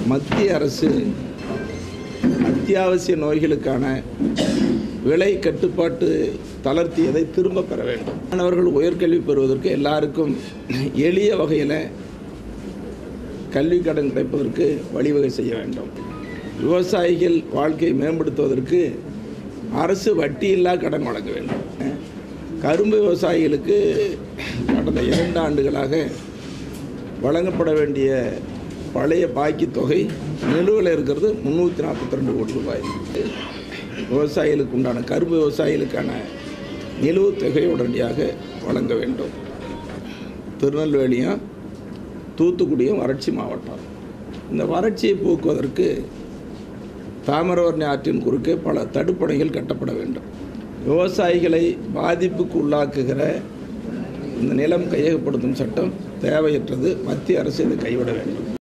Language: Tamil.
மத்திய அரசு அத்தியாவசிய நோய்களுக்கான விலை கட்டுப்பாட்டு தளர்த்தியதை திரும்ப பெற வேண்டும் மாணவர்கள் உயர்கல்வி பெறுவதற்கு எல்லாருக்கும் எளிய வகையில் கல்வி கடன் கிடைப்பதற்கு வழிவகை செய்ய வேண்டும் விவசாயிகள் வாழ்க்கையை மேம்படுத்துவதற்கு அரசு வட்டியில்லா கடன் வழங்க வேண்டும் கரும்பு விவசாயிகளுக்கு கடந்த இரண்டு ஆண்டுகளாக வழங்கப்பட வேண்டிய பழைய பாக்கி தொகை நிலுவையில் இருக்கிறது முந்நூற்றி நாற்பத்தி ரெண்டு கோடி ரூபாய் விவசாயிகளுக்கு உண்டான கரும்பு விவசாயிகளுக்கான நிலுவைத் தொகையை உடனடியாக வழங்க வேண்டும் திருநெல்வேலியும் தூத்துக்குடியும் வறட்சி மாவட்டம் இந்த வறட்சியை போக்குவதற்கு தாமிரபரணி ஆற்றின் குறுக்கே பல தடுப்பணைகள் கட்டப்பட வேண்டும் விவசாயிகளை பாதிப்புக்கு உள்ளாக்குகிற இந்த நிலம் கையகப்படுத்தும் சட்டம் தேவையற்றது மத்திய அரசு இதை கைவிட வேண்டும்